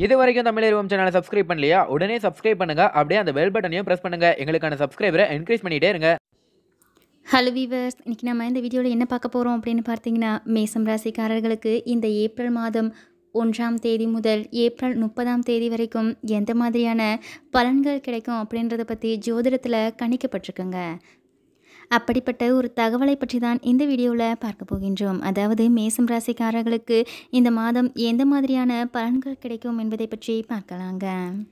இது வரைக்கும் தமிழ் சேனலை சப்ஸ்கிரைப் பண்ணலையா உடனே சப்ஸ்கிரைப் பண்ணுங்க அப்படியே அந்த பெல் பட்டனையும் பிரஸ் பண்ணுங்க எங்களுக்கான சப்ஸ்கிரைபரை என்கரேஜ் பண்ணிட்டே இருங்க ஹலோ வீவர்ஸ் இன்றைக்கி நம்ம இந்த வீடியோவில் என்ன பார்க்க போகிறோம் அப்படின்னு பார்த்தீங்கன்னா மேசம் ராசிக்காரர்களுக்கு இந்த ஏப்ரல் மாதம் ஒன்றாம் தேதி முதல் ஏப்ரல் முப்பதாம் தேதி வரைக்கும் எந்த மாதிரியான பலன்கள் கிடைக்கும் அப்படின்றத பற்றி ஜோதிடத்தில் கணிக்கப்பட்டிருக்குங்க அப்படிப்பட்ட ஒரு தகவலை பற்றி தான் இந்த வீடியோவில் பார்க்க போகின்றோம் அதாவது மேசம் ராசிக்காரர்களுக்கு இந்த மாதம் எந்த மாதிரியான பலன்கள் கிடைக்கும் என்பதை பற்றி பார்க்கலாங்க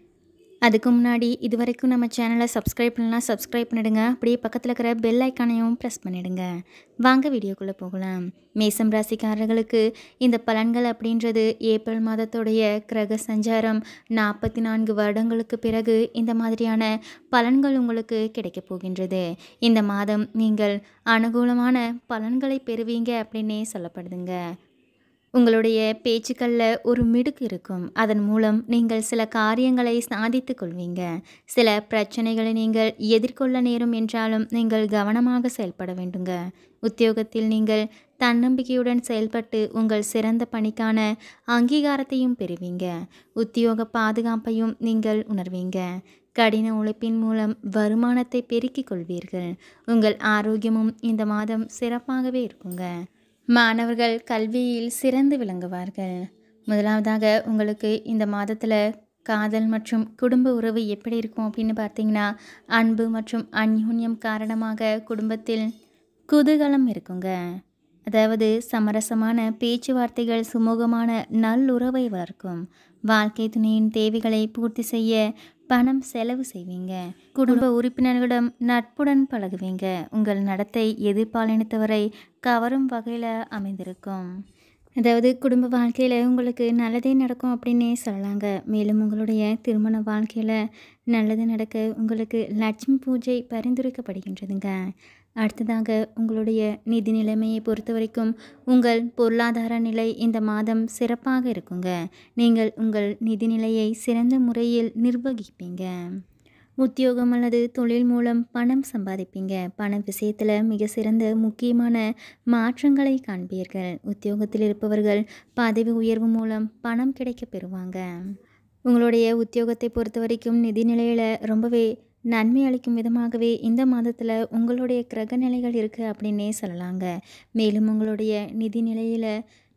அதுக்கு முன்னாடி இது வரைக்கும் நம்ம சேனலை சப்ஸ்கிரைப் பண்ணலாம் சப்ஸ்கிரைப் பண்ணிடுங்க அப்படியே பக்கத்தில் இருக்கிற பெல் ஐக்கானையும் ப்ரெஸ் பண்ணிடுங்க வாங்க வீடியோக்குள்ளே போகலாம் மேசம் ராசிக்காரர்களுக்கு இந்த பலன்கள் அப்படின்றது ஏப்ரல் மாதத்துடைய கிரக சஞ்சாரம் நாற்பத்தி நான்கு வருடங்களுக்கு பிறகு இந்த மாதிரியான பலன்கள் உங்களுக்கு கிடைக்கப் போகின்றது இந்த மாதம் நீங்கள் அனுகூலமான பலன்களை பெறுவீங்க அப்படின்னே சொல்லப்படுதுங்க உங்களுடைய பேச்சுக்களில் ஒரு மிடுக்கு இருக்கும் அதன் மூலம் நீங்கள் சில காரியங்களை சாதித்து கொள்வீங்க சில பிரச்சனைகளை நீங்கள் எதிர்கொள்ள நேரும் என்றாலும் நீங்கள் கவனமாக செயல்பட வேண்டுங்க உத்தியோகத்தில் நீங்கள் தன்னம்பிக்கையுடன் செயல்பட்டு உங்கள் சிறந்த பணிக்கான அங்கீகாரத்தையும் பெறுவீங்க உத்தியோக பாதுகாப்பையும் நீங்கள் உணர்வீங்க கடின உழைப்பின் மூலம் வருமானத்தை பெருக்கிக் கொள்வீர்கள் உங்கள் ஆரோக்கியமும் இந்த மாதம் சிறப்பாகவே இருக்குங்க மாணவர்கள் கல்வியில் சிறந்து விளங்குவார்கள் முதலாவதாக உங்களுக்கு இந்த மாதத்தில் காதல் மற்றும் குடும்ப உறவு எப்படி இருக்கும் அப்படின்னு பார்த்தீங்கன்னா அன்பு மற்றும் அந்யூன்யம் காரணமாக குடும்பத்தில் குதூகலம் இருக்குங்க அதாவது சமரசமான பேச்சுவார்த்தைகள் சுமூகமான நல்லுறவை வளர்க்கும் வாழ்க்கை துணையின் தேவைகளை பூர்த்தி செய்ய பணம் செலவு செய்வீங்க குடும்ப உறுப்பினர்களிடம் நட்புடன் பழகுவீங்க உங்கள் நடத்தை எதிர்பாலினத்தவரை கவரும் வகையில் அமைந்திருக்கும் அதாவது குடும்ப வாழ்க்கையில் உங்களுக்கு நல்லதே நடக்கும் அப்படின்னே சொல்லலாங்க மேலும் உங்களுடைய திருமண வாழ்க்கையில் நல்லது நடக்க உங்களுக்கு லட்சுமி பூஜை பரிந்துரைக்கப்படுகின்றதுங்க அடுத்ததாக உங்களுடைய நிதி நிலைமையை பொறுத்த வரைக்கும் உங்கள் பொருளாதார நிலை இந்த மாதம் சிறப்பாக இருக்குங்க நீங்கள் உங்கள் நிதி நிலையை சிறந்த முறையில் நிர்வகிப்பீங்க உத்தியோகம் அல்லது தொழில் மூலம் பணம் சம்பாதிப்பீங்க பண விஷயத்தில் மிக சிறந்த முக்கியமான மாற்றங்களை காண்பீர்கள் உத்தியோகத்தில் இருப்பவர்கள் பதவி உயர்வு மூலம் பணம் கிடைக்க பெறுவாங்க உங்களுடைய உத்தியோகத்தை பொறுத்த வரைக்கும் நிதி நிலையில் ரொம்பவே நன்மை அளிக்கும் விதமாகவே இந்த மாதத்தில் உங்களுடைய கிரக நிலைகள் இருக்குது அப்படின்னே சொல்லலாங்க மேலும் உங்களுடைய நிதி நிலையில்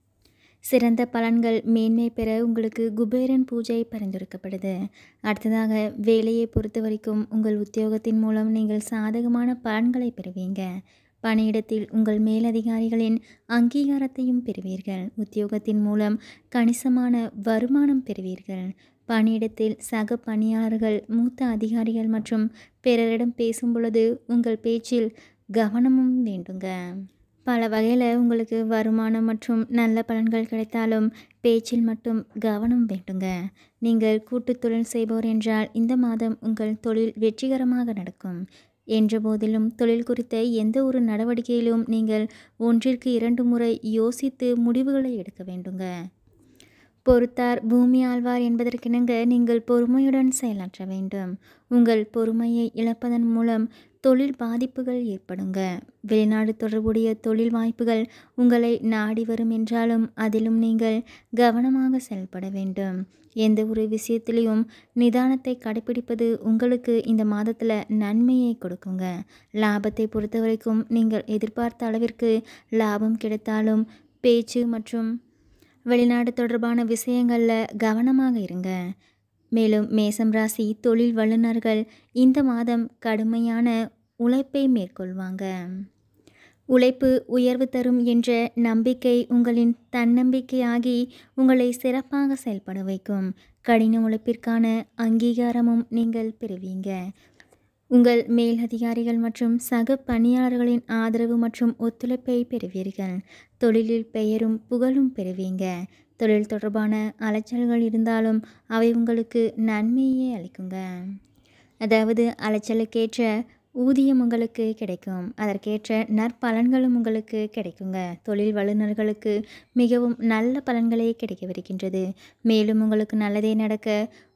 சிறந்த பலன்கள் மேன்மை பெற உங்களுக்கு குபேரன் பூஜை பரிந்துரைக்கப்படுது அடுத்ததாக வேலையை பொறுத்த வரைக்கும் உங்கள் உத்தியோகத்தின் மூலம் நீங்கள் சாதகமான பலன்களை பெறுவீங்க பணியிடத்தில் உங்கள் மேலதிகாரிகளின் அங்கீகாரத்தையும் பெறுவீர்கள் உத்தியோகத்தின் மூலம் கணிசமான வருமானம் பெறுவீர்கள் பணியிடத்தில் சக பணியாளர்கள் மூத்த அதிகாரிகள் மற்றும் பிறரிடம் பேசும் பொழுது உங்கள் பேச்சில் கவனமும் வேண்டுங்க பல வகையில் உங்களுக்கு வருமானம் மற்றும் நல்ல பலன்கள் கிடைத்தாலும் பேச்சில் மட்டும் கவனம் வேண்டுங்க நீங்கள் கூட்டு தொழில் செய்பவர் என்றால் இந்த மாதம் உங்கள் தொழில் வெற்றிகரமாக நடக்கும் என்ற போதிலும் தொழில் குறித்த எந்த ஒரு நடவடிக்கையிலும் நீங்கள் ஒன்றிற்கு இரண்டு முறை யோசித்து முடிவுகளை எடுக்க வேண்டுங்க பொறுத்தார் பூமி ஆழ்வார் என்பதற்கிணங்க நீங்கள் பொறுமையுடன் செயலாற்ற வேண்டும் உங்கள் பொறுமையை இழப்பதன் மூலம் தொழில் பாதிப்புகள் ஏற்படுங்க வெளிநாடு தொடர்புடைய தொழில் வாய்ப்புகள் உங்களை நாடி வரும் என்றாலும் அதிலும் நீங்கள் கவனமாக செயல்பட வேண்டும் எந்த ஒரு விஷயத்திலையும் நிதானத்தை கடைபிடிப்பது உங்களுக்கு இந்த மாதத்தில் நன்மையை கொடுக்குங்க லாபத்தை பொறுத்த வரைக்கும் நீங்கள் எதிர்பார்த்த அளவிற்கு லாபம் கிடைத்தாலும் பேச்சு மற்றும் வெளிநாடு தொடர்பான விஷயங்களில் கவனமாக இருங்க மேலும் மேசம் ராசி தொழில் வல்லுநர்கள் இந்த மாதம் கடுமையான உழைப்பை மேற்கொள்வாங்க உழைப்பு உயர்வு தரும் என்ற நம்பிக்கை உங்களின் தன்னம்பிக்கையாகி உங்களை சிறப்பாக செயல்பட வைக்கும் கடின உழைப்பிற்கான அங்கீகாரமும் நீங்கள் பெறுவீங்க உங்கள் மேலதிகாரிகள் மற்றும் சக பணியாளர்களின் ஆதரவு மற்றும் ஒத்துழைப்பை பெறுவீர்கள் தொழிலில் பெயரும் புகழும் பெறுவீங்க தொழில் தொடர்பான அலைச்சல்கள் இருந்தாலும் அவை உங்களுக்கு நன்மையே அளிக்குங்க அதாவது அலைச்சலுக்கேற்ற ஊதியம் உங்களுக்கு கிடைக்கும் அதற்கேற்ற நற்பலன்களும் உங்களுக்கு கிடைக்குங்க தொழில் வல்லுநர்களுக்கு மிகவும் நல்ல பலன்களே கிடைக்கவிருக்கின்றது மேலும் உங்களுக்கு நல்லதே நடக்க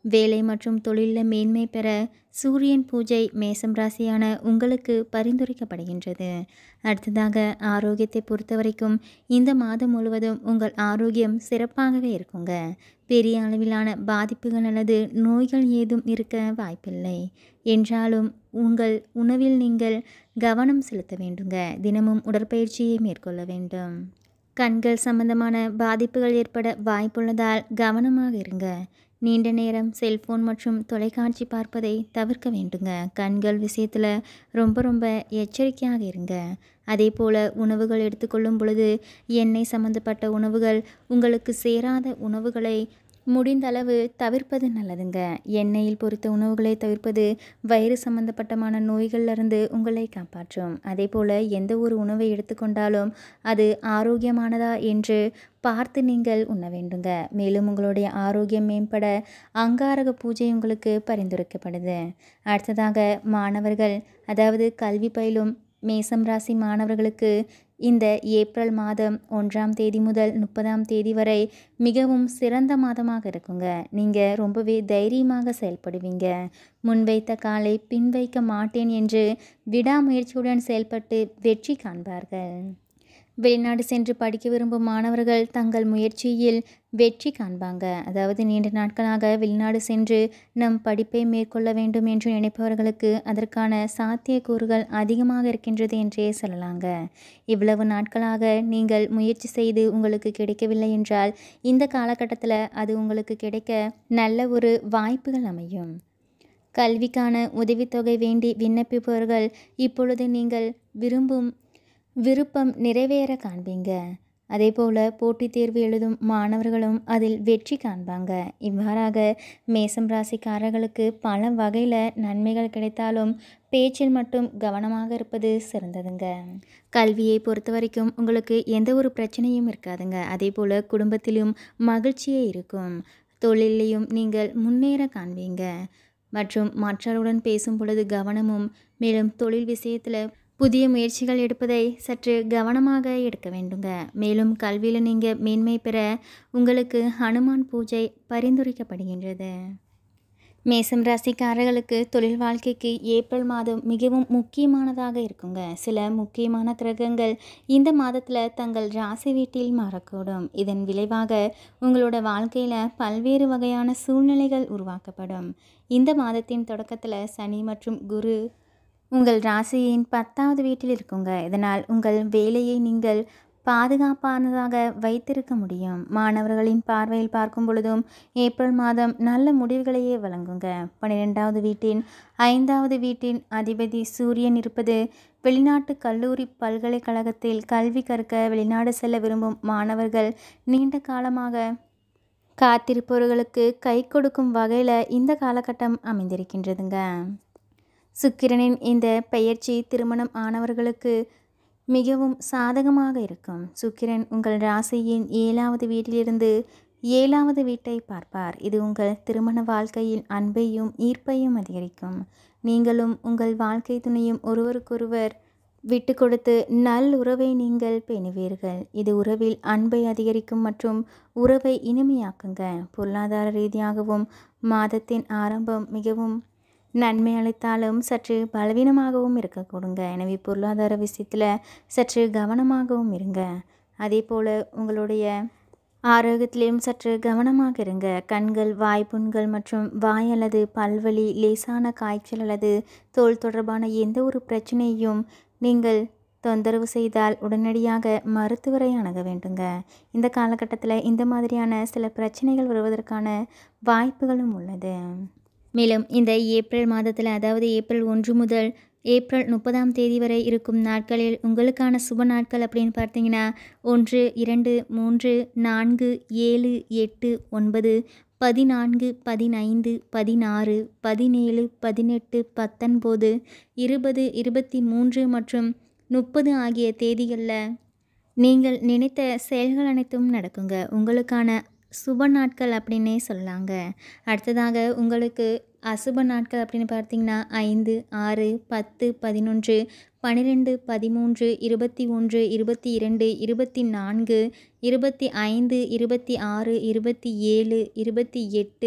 வேலை மற்றும் தொழிலில் மேன்மை பெற சூரியன் பூஜை மேசம் ராசியான உங்களுக்கு பரிந்துரைக்கப்படுகின்றது அடுத்ததாக ஆரோக்கியத்தை பொறுத்த வரைக்கும் இந்த மாதம் முழுவதும் உங்கள் ஆரோக்கியம் சிறப்பாகவே இருக்குங்க பெரிய அளவிலான பாதிப்புகள் அல்லது நோய்கள் ஏதும் இருக்க வாய்ப்பில்லை என்றாலும் உங்கள் உணவில் நீங்கள் கவனம் செலுத்த வேண்டுங்க தினமும் உடற்பயிற்சியை மேற்கொள்ள வேண்டும் கண்கள் சம்பந்தமான பாதிப்புகள் ஏற்பட வாய்ப்புள்ளதால் கவனமாக இருங்க நீண்ட நேரம் செல்போன் மற்றும் தொலைக்காட்சி பார்ப்பதை தவிர்க்க வேண்டுங்க கண்கள் விஷயத்தில் ரொம்ப ரொம்ப எச்சரிக்கையாக இருங்க அதே போல் உணவுகள் எடுத்துக்கொள்ளும் பொழுது எண்ணெய் சம்மந்தப்பட்ட உணவுகள் உங்களுக்கு சேராத உணவுகளை முடிந்தளவு தவிர்ப்பது நல்லதுங்க எண்ணெயில் பொரித்த உணவுகளை தவிர்ப்பது வயிறு சம்பந்தப்பட்டமான நோய்கள்லேருந்து உங்களை காப்பாற்றும் அதே போல் எந்த ஒரு உணவை எடுத்துக்கொண்டாலும் அது ஆரோக்கியமானதா என்று பார்த்து நீங்கள் உண்ண வேண்டுங்க மேலும் உங்களுடைய ஆரோக்கியம் மேம்பட அங்காரக பூஜை உங்களுக்கு பரிந்துரைக்கப்படுது அடுத்ததாக மாணவர்கள் அதாவது கல்வி பயிலும் மேசம் ராசி மாணவர்களுக்கு இந்த ஏப்ரல் மாதம் ஒன்றாம் தேதி முதல் முப்பதாம் தேதி வரை மிகவும் சிறந்த மாதமாக இருக்குங்க நீங்கள் ரொம்பவே தைரியமாக செயல்படுவீங்க முன்வைத்த காலை பின் வைக்க மாட்டேன் என்று விடாமுயற்சியுடன் செயல்பட்டு வெற்றி காண்பார்கள் வெளிநாடு சென்று படிக்க விரும்பும் மாணவர்கள் தங்கள் முயற்சியில் வெற்றி காண்பாங்க அதாவது நீண்ட நாட்களாக வெளிநாடு சென்று நம் படிப்பை மேற்கொள்ள வேண்டும் என்று நினைப்பவர்களுக்கு அதற்கான சாத்தியக்கூறுகள் அதிகமாக இருக்கின்றது என்றே சொல்லலாங்க இவ்வளவு நாட்களாக நீங்கள் முயற்சி செய்து உங்களுக்கு கிடைக்கவில்லை என்றால் இந்த காலகட்டத்தில் அது உங்களுக்கு கிடைக்க நல்ல ஒரு வாய்ப்புகள் அமையும் கல்விக்கான உதவித்தொகை வேண்டி விண்ணப்பிப்பவர்கள் இப்பொழுது நீங்கள் விரும்பும் விருப்பம் நிறைவேற காண்பீங்க அதே போல் போட்டித் தேர்வு எழுதும் மாணவர்களும் அதில் வெற்றி காண்பாங்க இவ்வாறாக மேசம் ராசிக்காரர்களுக்கு பல வகையில் நன்மைகள் கிடைத்தாலும் பேச்சில் மட்டும் கவனமாக இருப்பது சிறந்ததுங்க கல்வியை பொறுத்த வரைக்கும் உங்களுக்கு எந்த ஒரு பிரச்சனையும் இருக்காதுங்க அதே போல் குடும்பத்திலும் மகிழ்ச்சியே இருக்கும் தொழிலையும் நீங்கள் முன்னேற காண்பீங்க மற்றும் மற்றவருடன் பேசும் பொழுது கவனமும் மேலும் தொழில் விஷயத்தில் புதிய முயற்சிகள் எடுப்பதை சற்று கவனமாக எடுக்க வேண்டுங்க மேலும் கல்வியில் நீங்கள் மேன்மை பெற உங்களுக்கு ஹனுமான் பூஜை பரிந்துரைக்கப்படுகின்றது மேசம் ராசிக்காரர்களுக்கு தொழில் வாழ்க்கைக்கு ஏப்ரல் மாதம் மிகவும் முக்கியமானதாக இருக்குங்க சில முக்கியமான கிரகங்கள் இந்த மாதத்தில் தங்கள் ராசி வீட்டில் மாறக்கூடும் இதன் விளைவாக உங்களோட வாழ்க்கையில் பல்வேறு வகையான சூழ்நிலைகள் உருவாக்கப்படும் இந்த மாதத்தின் தொடக்கத்தில் சனி மற்றும் குரு உங்கள் ராசியின் பத்தாவது வீட்டில் இருக்குங்க இதனால் உங்கள் வேலையை நீங்கள் பாதுகாப்பானதாக வைத்திருக்க முடியும் மாணவர்களின் பார்வையில் பார்க்கும் பொழுதும் ஏப்ரல் மாதம் நல்ல முடிவுகளையே வழங்குங்க பன்னிரெண்டாவது வீட்டின் ஐந்தாவது வீட்டின் அதிபதி சூரியன் இருப்பது வெளிநாட்டு கல்லூரி பல்கலைக்கழகத்தில் கல்வி கற்க வெளிநாடு செல்ல விரும்பும் மாணவர்கள் நீண்ட காலமாக காத்திருப்பவர்களுக்கு கை கொடுக்கும் வகையில் இந்த காலகட்டம் அமைந்திருக்கின்றதுங்க சுக்கிரனின் இந்த பெயர்ச்சி திருமணம் ஆனவர்களுக்கு மிகவும் சாதகமாக இருக்கும் சுக்கிரன் உங்கள் ராசியின் ஏழாவது வீட்டிலிருந்து ஏழாவது வீட்டை பார்ப்பார் இது உங்கள் திருமண வாழ்க்கையில் அன்பையும் ஈர்ப்பையும் அதிகரிக்கும் நீங்களும் உங்கள் வாழ்க்கை துணையும் ஒருவருக்கொருவர் விட்டு கொடுத்து நல் உறவை நீங்கள் பேணுவீர்கள் இது உறவில் அன்பை அதிகரிக்கும் மற்றும் உறவை இனிமையாக்குங்க பொருளாதார ரீதியாகவும் மாதத்தின் ஆரம்பம் மிகவும் நன்மை அளித்தாலும் சற்று பலவீனமாகவும் இருக்கக்கூடுங்க எனவே பொருளாதார விஷயத்தில் சற்று கவனமாகவும் இருங்க அதே போல் உங்களுடைய ஆரோக்கியத்திலையும் சற்று கவனமாக இருங்க கண்கள் வாய்ப்புண்கள் மற்றும் வாய் அல்லது பல்வலி லேசான காய்ச்சல் அல்லது தோல் தொடர்பான எந்த ஒரு பிரச்சனையும் நீங்கள் தொந்தரவு செய்தால் உடனடியாக மருத்துவரை அணுக வேண்டுங்க இந்த காலகட்டத்தில் இந்த மாதிரியான சில பிரச்சனைகள் வருவதற்கான வாய்ப்புகளும் உள்ளது மேலும் இந்த ஏப்ரல் மாதத்தில் அதாவது ஏப்ரல் ஒன்று முதல் ஏப்ரல் முப்பதாம் தேதி வரை இருக்கும் நாட்களில் உங்களுக்கான சுப நாட்கள் அப்படின்னு பார்த்தீங்கன்னா ஒன்று இரண்டு மூன்று நான்கு ஏழு எட்டு ஒன்பது பதினான்கு பதினைந்து பதினாறு பதினேழு பதினெட்டு பத்தொன்பது இருபது இருபத்தி மூன்று மற்றும் முப்பது ஆகிய தேதிகளில் நீங்கள் நினைத்த செயல்கள் அனைத்தும் நடக்குங்க உங்களுக்கான சுப நாட்கள் அப்படின்னே சொல்லலாங்க அடுத்ததாக உங்களுக்கு அசுப நாட்கள் அப்படின்னு பார்த்தீங்கன்னா ஐந்து ஆறு பத்து பதினொன்று பன்னிரெண்டு பதிமூன்று இருபத்தி ஒன்று இருபத்தி இரண்டு இருபத்தி நான்கு இருபத்தி ஐந்து இருபத்தி ஆறு இருபத்தி ஏழு இருபத்தி எட்டு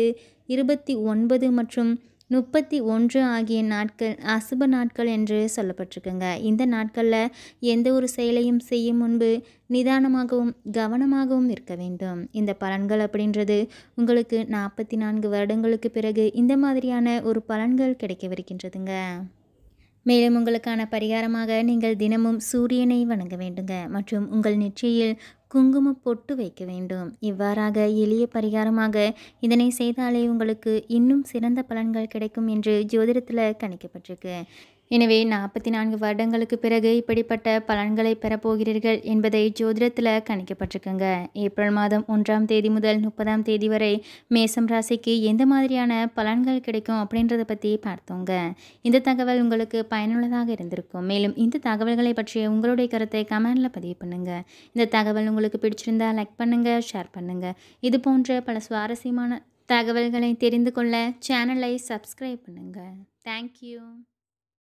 இருபத்தி ஒன்பது மற்றும் முப்பத்தி ஒன்று ஆகிய நாட்கள் அசுப நாட்கள் என்று சொல்லப்பட்டிருக்குங்க இந்த நாட்களில் எந்த ஒரு செயலையும் செய்யும் முன்பு நிதானமாகவும் கவனமாகவும் இருக்க வேண்டும் இந்த பலன்கள் அப்படின்றது உங்களுக்கு நாற்பத்தி நான்கு வருடங்களுக்கு பிறகு இந்த மாதிரியான ஒரு பலன்கள் கிடைக்கவிருக்கின்றதுங்க மேலும் உங்களுக்கான பரிகாரமாக நீங்கள் தினமும் சூரியனை வணங்க வேண்டுங்க மற்றும் உங்கள் நெற்றியில் குங்கும பொட்டு வைக்க வேண்டும் இவ்வாறாக எளிய பரிகாரமாக இதனை செய்தாலே உங்களுக்கு இன்னும் சிறந்த பலன்கள் கிடைக்கும் என்று ஜோதிடத்தில் கணிக்கப்பட்டிருக்கு எனவே நாற்பத்தி நான்கு வருடங்களுக்கு பிறகு இப்படிப்பட்ட பலன்களை பெறப்போகிறீர்கள் என்பதை ஜோதிடத்தில் கணிக்கப்பட்டிருக்குங்க ஏப்ரல் மாதம் ஒன்றாம் தேதி முதல் முப்பதாம் தேதி வரை மேசம் ராசிக்கு எந்த மாதிரியான பலன்கள் கிடைக்கும் அப்படின்றத பற்றி பார்த்தோங்க இந்த தகவல் உங்களுக்கு பயனுள்ளதாக இருந்திருக்கும் மேலும் இந்த தகவல்களை பற்றிய உங்களுடைய கருத்தை கமெண்டில் பதிவு பண்ணுங்கள் இந்த தகவல் உங்களுக்கு பிடிச்சிருந்தா லைக் பண்ணுங்கள் ஷேர் பண்ணுங்கள் இது போன்ற பல சுவாரஸ்யமான தகவல்களை தெரிந்து கொள்ள சேனலை சப்ஸ்கிரைப் பண்ணுங்கள் தேங்க்யூ